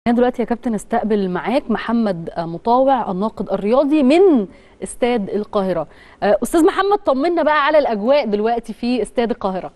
دلوقتي يا كابتن استقبل معاك محمد مطاوع الناقد الرياضي من استاد القاهره استاذ محمد طمنا بقى على الاجواء دلوقتي في استاد القاهره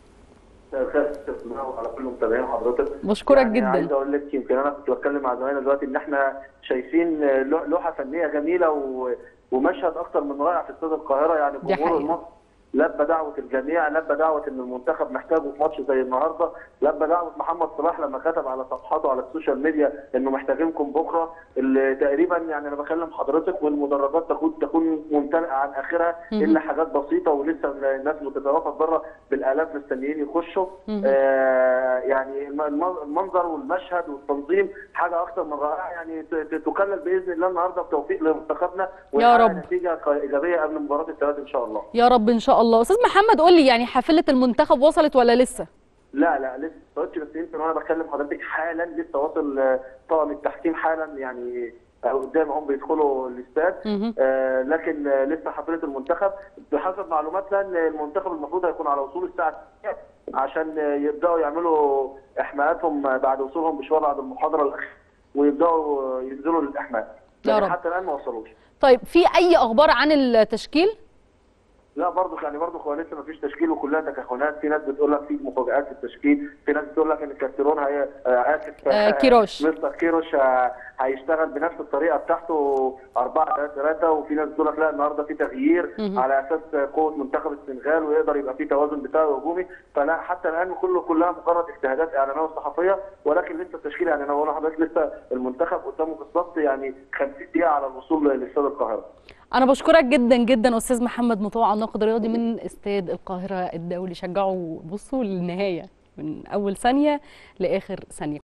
على كل متابعين حضرتك بشكرك يعني جدا عايز اقول لك يمكن انا كنت بتكلم مع زمايلنا دلوقتي ان احنا شايفين لوحه فنيه جميله و... ومشهد اكتر من رائع في استاد القاهره يعني دي جمهور حقيقة. مصر لبى دعوه الجميع لبى دعوه ان المنتخب محتاجه في ماتش زي النهارده لبى دعوه محمد صلاح لما كتب على صفحاته على السوشيال ميديا انه محتاجينكم بكره اللي تقريبا يعني انا بكلم حضرتك والمدرجات تكون تكون ممتلئه عن اخرها مهم. الا حاجات بسيطه ولسه الناس متتوافد بره بالالاف مستنيين يخشوا مهم. آه يعني الم- الم- المنظر والمشهد والتنظيم حاجه اكتر من رائعه يعني ت- ت- تكلل باذن الله النهارده بتوفيق لمنتخبنا ونحقق رب. نتيجه ايجابيه قبل مباراه الثلاث ان شاء الله. يا رب ان شاء الله استاذ محمد قول لي يعني حافله المنتخب وصلت ولا لسه لا لا لسه ما وصلتش بس يمكن وانا بكلم حضرتك حالا لسه واصل آه، طاقم التحكيم حالا يعني آه، قدام هم بيدخلوا الاستاد مهم. آه لكن آه لسه حافله المنتخب بحسب معلوماتنا ان المنتخب المفروض هيكون على وصول الساعه 6 عشان آه، يبداوا يعملوا احماءاتهم آه، بعد وصولهم بشويه بعد المحاضره الاخيره ويبداوا آه، ينزلوا للاحماء يا لكن رب. حتى الان ما وصلوش طيب في اي اخبار عن التشكيل لا برضه يعني برضه هو لسه ما فيش تشكيل وكلها تكهنات في ناس بتقول لك في مفاجآت في التشكيل في ناس بتقول لك ان كاسترون هي آه، اسف آه، كيروش. مستر كيروش آه، هيشتغل بنفس الطريقه بتاعته 4 3 3 وفي ناس بتقول لك لا النهارده في تغيير مهم. على اساس قوه منتخب السنغال ويقدر يبقى في توازن دفاعي وهجومي فلا حتى الان كله كلها مجرد اجتهادات اعلانيه وصحفيه ولكن لسه التشكيل يعني انا بقول لحضرتك لسه المنتخب قدامه بالظبط يعني 50 دقيقه على الوصول لاستاد القاهره انا بشكرك جدا جدا استاذ محمد مطوع الناقد الرياضي من استاد القاهره الدولي شجعوا بصوا للنهايه من اول ثانيه لاخر ثانيه